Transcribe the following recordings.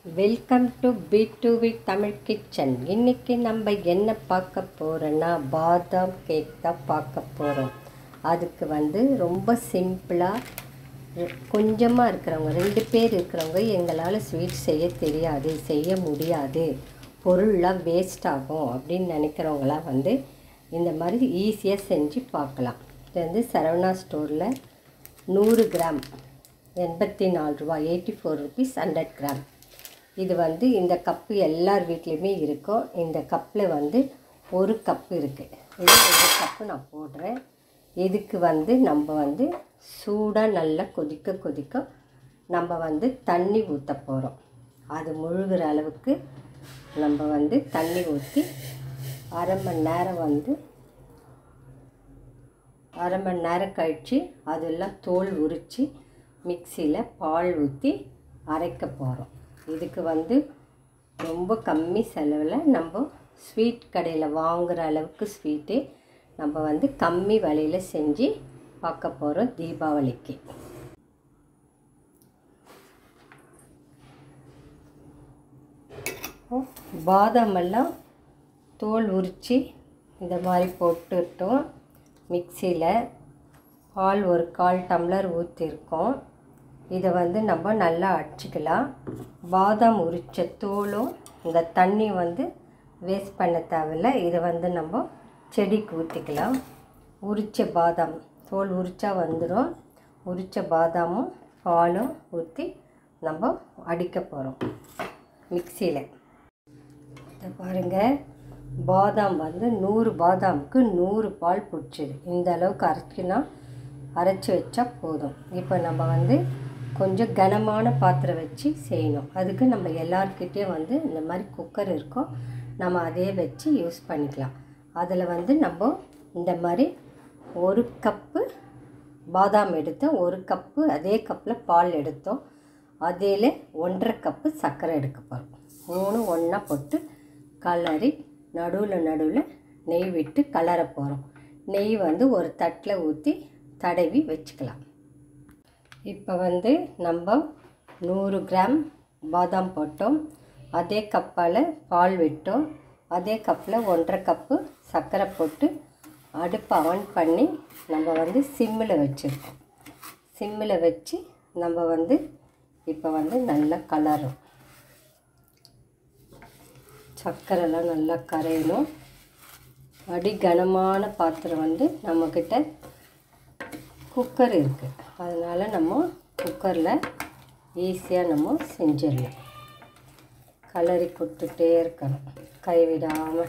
Welcome to P to V Tamil kitchen இன்னைக்கு நம்ம என்ன பார்க்க போகிறோன்னா பாதாம் கேக் தான் பார்க்க போகிறோம் அதுக்கு வந்து ரொம்ப சிம்பிளாக கொஞ்சமாக இருக்கிறவங்க ரெண்டு பேர் இருக்கிறவங்க எங்களால் ஸ்வீட் செய்ய தெரியாது செய்ய முடியாது பொருள்லாம் வேஸ்ட் ஆகும் அப்படின்னு நினைக்கிறவங்களாம் வந்து இந்த மாதிரி ஈஸியாக செஞ்சு பார்க்கலாம் இது வந்து சரவணா ஸ்டோரில் நூறு கிராம் எண்பத்தி நாலு ரூபா eighty four rupees hundred gram இது வந்து இந்த கப்பு எல்லார் வீட்லேயுமே இருக்கும் இந்த கப்பில் வந்து ஒரு கப்பு இருக்குது இது ஒரு கப்பு நான் போடுறேன் இதுக்கு வந்து நம்ம வந்து சூடாக நல்லா கொதிக்க கொதிக்க நம்ம வந்து தண்ணி ஊற்ற போகிறோம் அது முழுகிற அளவுக்கு நம்ம வந்து தண்ணி ஊற்றி அரை மணி நேரம் வந்து அரை மணி நேரம் கழித்து அதெல்லாம் தோல் உரித்து மிக்சியில் பால் ஊற்றி அரைக்க போகிறோம் இதுக்கு வந்து ரொம்ப கம்மி செலவில் நம்ம ஸ்வீட் கடையில் வாங்குகிற அளவுக்கு ஸ்வீட்டே நம்ம வந்து கம்மி விலையில் செஞ்சு பார்க்க போகிறோம் தீபாவளிக்கு பாதாம் எல்லாம் தோல் உரித்து இந்த மாதிரி போட்டுட்டோம் மிக்சியில் பால் ஒரு கால் டம்ளர் ஊற்றிருக்கோம் இதை வந்து நம்ம நல்லா அடிச்சிக்கலாம் பாதாம் உரித்த தோலும் இந்த தண்ணி வந்து வேஸ்ட் பண்ண தேவையில்ல இதை வந்து நம்ம செடிக்கு ஊற்றிக்கலாம் உரித்த பாதாம் தோல் உரித்தா வந்துடும் உரித்த பாதாமும் பாலும் ஊற்றி நம்ம அடிக்க போகிறோம் மிக்சியில் இதை பாருங்கள் பாதாம் வந்து நூறு பாதாமுக்கு நூறு பால் பிடிச்சிது இந்த அளவுக்கு அரைச்சினா அரைச்சி வச்சா போதும் இப்போ நம்ம வந்து கொஞ்சம் கனமான பாத்திரம் வச்சு செய்யணும் அதுக்கு நம்ம எல்லாருக்கிட்டேயும் வந்து இந்த மாதிரி குக்கர் இருக்கும் நம்ம அதே வச்சு யூஸ் பண்ணிக்கலாம் அதில் வந்து நம்ம இந்த மாதிரி ஒரு கப்பு பாதாம் எடுத்தோம் ஒரு கப்பு அதே கப்பில் பால் எடுத்தோம் அதில் ஒன்றரை கப்பு சர்க்கரை எடுக்க போகிறோம் மூணு ஒன்றா போட்டு கலரி நடுவில் நடுவில் நெய் விட்டு கலர போகிறோம் நெய் வந்து ஒரு தட்டில் ஊற்றி தடவி வச்சுக்கலாம் இப்போ வந்து நம்ம நூறு கிராம் பாதாம் போட்டோம் அதே கப்பால் பால் விட்டோம் அதே கப்பில் ஒன்றரை கப்பு சர்க்கரை போட்டு அடுப்பை ஆன் பண்ணி நம்ம வந்து சிம்மில் வச்சுருக்கோம் சிம்மில் வச்சு நம்ம வந்து இப்போ வந்து நல்லா கலரும் சர்க்கரைலாம் நல்லா கரையணும் அடி கனமான பாத்திரம் வந்து நம்மக்கிட்ட குக்கர் இருக்குது அதனால் நம்ம குக்கரில் ஈஸியாக நம்ம செஞ்சிடலாம் கலரி கொடுத்துட்டே இருக்கணும் கைவிடாமல்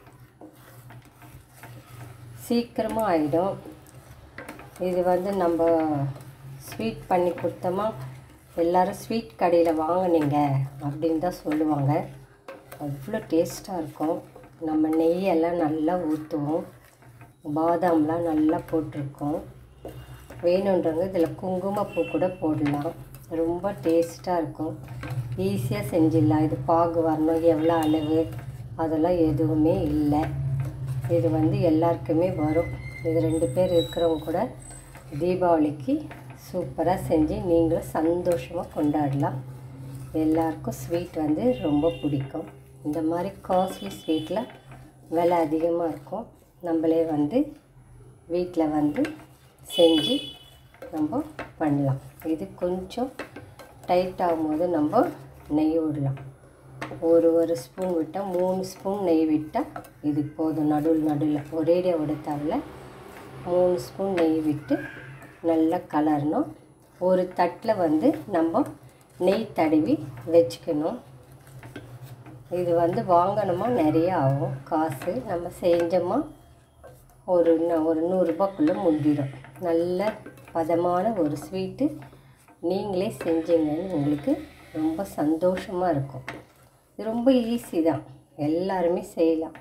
சீக்கிரமாக ஆகிடும் இது வந்து நம்ம ஸ்வீட் பண்ணி கொடுத்தோமா எல்லோரும் ஸ்வீட் கடையில் வாங்கினீங்க அப்படின்னு தான் சொல்லுவாங்க அவ்வளோ டேஸ்ட்டாக இருக்கும் நம்ம நெய்யெல்லாம் நல்லா ஊற்றுவோம் பாதாம்லாம் நல்லா போட்டிருக்கோம் வேணுன்றவங்க இதில் குங்குமப்பூ கூட போடலாம் ரொம்ப டேஸ்ட்டாக இருக்கும் ஈஸியாக செஞ்சிடலாம் இது பாகு வரணும் எவ்வளோ அளவு அதெல்லாம் எதுவுமே இல்லை இது வந்து எல்லாருக்குமே வரும் இது ரெண்டு பேர் இருக்கிறவங்க கூட தீபாவளிக்கு சூப்பராக செஞ்சு நீங்களும் சந்தோஷமாக கொண்டாடலாம் எல்லாருக்கும் ஸ்வீட் வந்து ரொம்ப பிடிக்கும் இந்த மாதிரி காஸ்ட்லி ஸ்வீட்டில் விலை அதிகமாக இருக்கும் நம்மளே வந்து வீட்டில் வந்து செஞ்சு நம்ம பண்ணலாம் இது கொஞ்சம் டைட் ஆகும்போது நம்ம நெய் விடலாம் ஒரு ஒரு ஸ்பூன் விட்டால் மூணு ஸ்பூன் நெய் விட்டால் இது போதும் நடுவில் நடுவில் ஒரேடியாக விட தேவையில்ல மூணு ஸ்பூன் நெய் விட்டு நல்லா கலரணும் ஒரு தட்டில் வந்து நம்ம நெய் தடவி வச்சுக்கணும் இது வந்து வாங்கணுமா நிறைய ஆகும் காசு நம்ம செஞ்சோமா ஒரு ஒரு நூறுரூபாக்குள்ளே முந்திடும் நல்ல பதமான ஒரு ஸ்வீட்டு நீங்களே செஞ்சீங்கன்னு உங்களுக்கு ரொம்ப சந்தோஷமாக இருக்கும் இது ரொம்ப ஈஸி தான் எல்லாருமே செய்யலாம்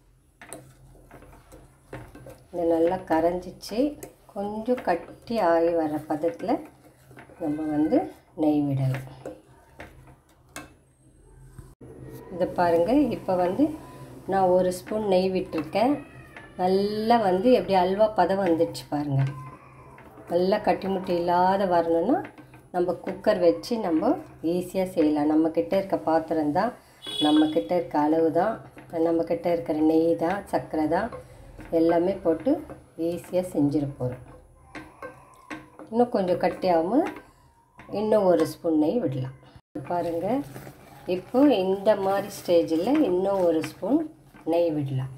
இது நல்லா கரைஞ்சிச்சு கொஞ்சம் கட்டி ஆகி வர பதத்தில் நம்ம வந்து நெய் விடலாம் இதை பாருங்கள் இப்போ வந்து நான் ஒரு ஸ்பூன் நெய் விட்டுருக்கேன் நல்லா வந்து எப்படி அல்வா பதம் வந்துடுச்சு பாருங்கள் நல்லா கட்டி முட்டி இல்லாத வரணும்னா நம்ம குக்கர் வச்சு நம்ம ஈஸியாக செய்யலாம் நம்மக்கிட்ட இருக்க பாத்திரம் தான் நம்மக்கிட்ட இருக்க அளவு தான் நம்மக்கிட்ட இருக்கிற நெய் தான் சர்க்கரை தான் எல்லாமே போட்டு ஈஸியாக செஞ்சிட போகிறோம் இன்னும் கொஞ்சம் கட்டியாகவும் இன்னும் ஒரு ஸ்பூன் நெய் விடலாம் பாருங்கள் இப்போ இந்த மாதிரி ஸ்டேஜில் இன்னும் ஒரு ஸ்பூன் நெய் விடலாம்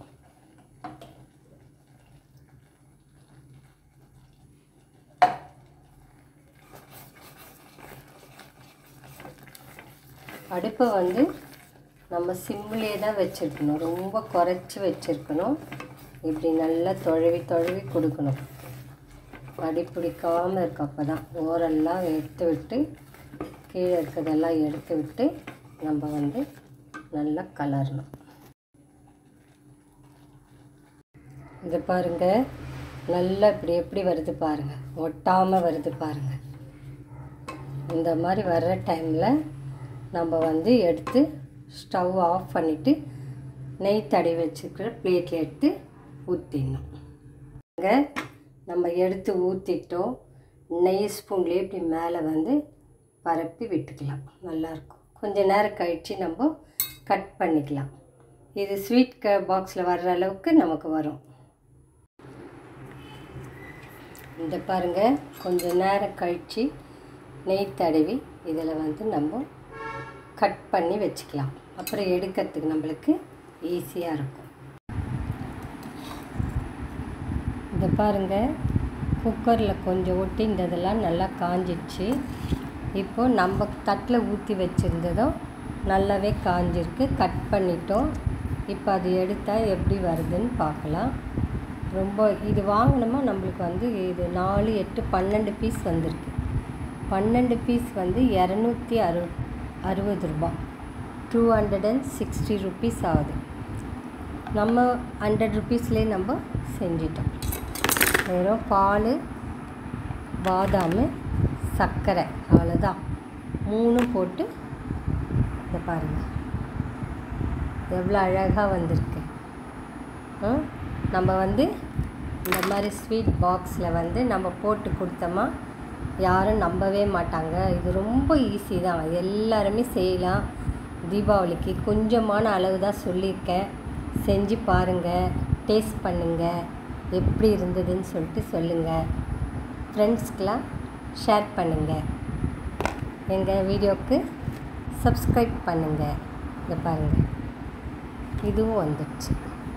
அடுப்பை வந்து நம்ம சிம்லேயே தான் வச்சுருக்கணும் ரொம்ப குறைச்சி வச்சுருக்கணும் இப்படி நல்லா தொழவி தொழவி கொடுக்கணும் அடி பிடிக்காமல் இருக்கும் அப்போ தான் ஓரெல்லாம் எடுத்து விட்டு கீழே இருக்கிறதெல்லாம் எடுத்து விட்டு நம்ம வந்து நல்லா கலரணும் இது பாருங்க நல்லா இப்படி எப்படி வருது பாருங்கள் ஒட்டாமல் வருது பாருங்கள் இந்த மாதிரி வர்ற டைமில் நம்ம வந்து எடுத்து ஸ்டவ் ஆஃப் பண்ணிவிட்டு நெய் தடவி வச்சுருக்கிற பிளேட்டில் எடுத்து ஊற்றிடணும் இங்கே நம்ம எடுத்து ஊற்றிட்டோம் நெய் ஸ்பூன்லேயே இப்படி மேலே வந்து பரப்பி விட்டுக்கலாம் நல்லாயிருக்கும் கொஞ்ச நேரம் கழித்து நம்ம கட் பண்ணிக்கலாம் இது ஸ்வீட் க பாக்ஸில் வர்ற அளவுக்கு நமக்கு வரும் இந்த பாருங்கள் கொஞ்ச நேரம் கழித்து நெய் தடவி இதில் வந்து நம்ம கட் பண்ணி வச்சுக்கலாம் அப்புறம் எடுக்கிறதுக்கு நம்மளுக்கு ஈஸியாக இருக்கும் இந்த பாருங்கள் குக்கரில் கொஞ்சம் ஒட்டி இருந்ததெல்லாம் நல்லா காஞ்சிடுச்சு இப்போது நம்ம தட்டில் ஊற்றி வச்சுருந்ததும் நல்லாவே காஞ்சிருக்கு கட் பண்ணிட்டோம் இப்போ அது எடுத்தால் எப்படி வருதுன்னு பார்க்கலாம் ரொம்ப இது வாங்கினோமா நம்மளுக்கு வந்து இது நாலு எட்டு பன்னெண்டு பீஸ் வந்திருக்கு பன்னெண்டு பீஸ் வந்து இரநூத்தி அறு அறுபது ரூபா two hundred and sixty rupees ஆகுது நம்ம ஹண்ட்ரட் ருபீஸ்லேயே நம்ம செஞ்சிட்டோம் வெறும் பால் பாதாம் சர்க்கரை அவ்வளோதான் மூணும் போட்டு இதை பாருங்கள் எவ்வளோ அழகாக வந்திருக்கு ஆ? நம்ம வந்து இந்த மாதிரி ஸ்வீட் பாக்ஸில் வந்து நம்ம போட்டு கொடுத்தோமா யாரும் நம்பவே மாட்டாங்க இது ரொம்ப ஈஸி தான் எல்லாருமே செய்யலாம் தீபாவளிக்கு கொஞ்சமான அளவு தான் சொல்லியிருக்கேன் செஞ்சு பாருங்கள் டேஸ்ட் பண்ணுங்கள் எப்படி இருந்ததுன்னு சொல்லிட்டு சொல்லுங்கள் ஃப்ரெண்ட்ஸ்க்கெலாம் ஷேர் பண்ணுங்கள் எங்கள் வீடியோவுக்கு சப்ஸ்கிரைப் பண்ணுங்கள் இதை பாருங்கள் இதுவும் வந்துடுச்சு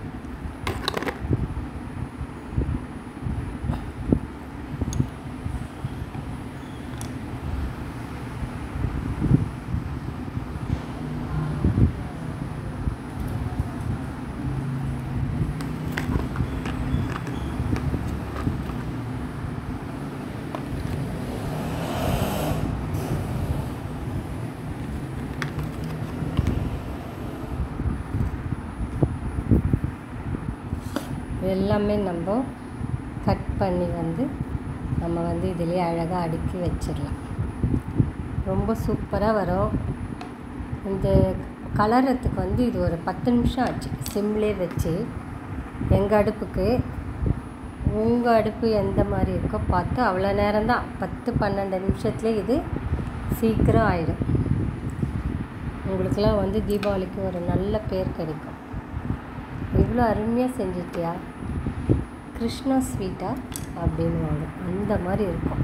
எல்லாமே நம்ம கட் பண்ணி வந்து நம்ம வந்து இதிலே அழகாக அடுக்கி வச்சிடலாம் ரொம்ப சூப்பராக வரும் இந்த கலரத்துக்கு வந்து இது ஒரு பத்து நிமிஷம் ஆச்சு சிம்லே வச்சு எங்கள் அடுப்புக்கு உங்கள் அடுப்பு எந்த மாதிரி இருக்கோ பார்த்து அவ்வளோ நேரம் தான் பத்து பன்னெண்டு நிமிஷத்துலேயே இது சீக்கிரம் ஆயிடும் உங்களுக்கெல்லாம் வந்து தீபாவளிக்கு ஒரு நல்ல பேர் கிடைக்கும் இவ்வளோ அருமையாக செஞ்சிட்டியா கிருஷ்ணா ஸ்வீட்டா அப்படின்னுவாங்க அந்த மாதிரி இருக்கும்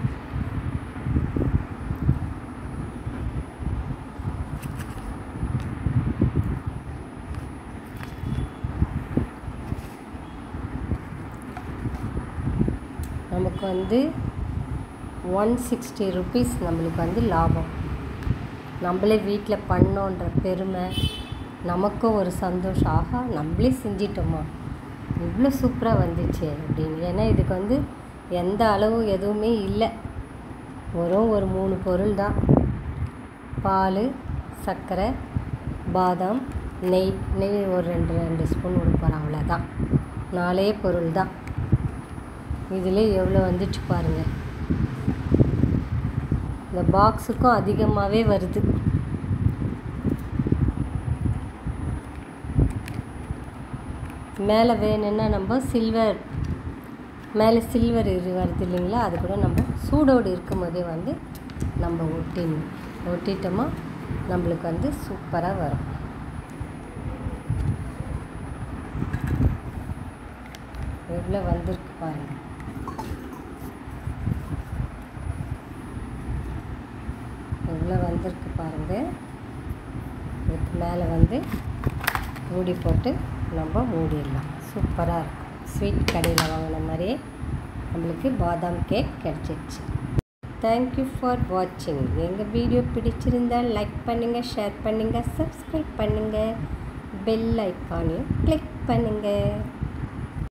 நமக்கு வந்து ஒன் சிக்ஸ்டி ருபீஸ் நம்மளுக்கு வந்து லாபம் நம்மளே வீட்டில் பண்ணோன்ற பெருமை நமக்கும் ஒரு சந்தோஷம் ஆஹா நம்மளே செஞ்சிட்டோமா இவ்வளோ சூப்பராக வந்துச்சு அப்படின்னு ஏன்னா இதுக்கு வந்து எந்த அளவு எதுவுமே இல்லை வெறும் ஒரு மூணு பொருள் தான் பால் சர்க்கரை பாதாம் நெய் நெய் ஒரு ரெண்டு ரெண்டு ஸ்பூன் கொடுப்போம் அவ்வளோதான் நாலே பொருள் தான் இதில் எவ்வளோ வந்துச்சு பாருங்கள் இந்த பாக்ஸுக்கும் அதிகமாகவே வருது மேலே வேணும்னா நம்ம சில்வர் மேலே சில்வர் இது வருது இல்லைங்களா அது கூட நம்ம சூடோடு இருக்கும் போதே வந்து நம்ம ஒட்டிடணும் ஒட்டிட்டோமா நம்மளுக்கு வந்து சூப்பராக வரும் எவ்வளோ வந்திருக்கு பாருங்கள் எவ்வளோ வந்திருக்கு பாருங்கள் இதுக்கு மேலே வந்து மூடி போட்டு நம்ம மூடிடலாம் சூப்பராக இருக்கும் ஸ்வீட் கடையில் வாங்கின மாதிரியே நம்மளுக்கு பாதாம் கேக் கிடச்சிருச்சு தேங்க்யூ ஃபார் வாட்சிங் எங்கள் வீடியோ பிடிச்சிருந்தால் லைக் பண்ணுங்கள் ஷேர் பண்ணுங்கள் சப்ஸ்கிரைப் பண்ணுங்கள் பெல் ஐக்கானையும் கிளிக் பண்ணுங்கள்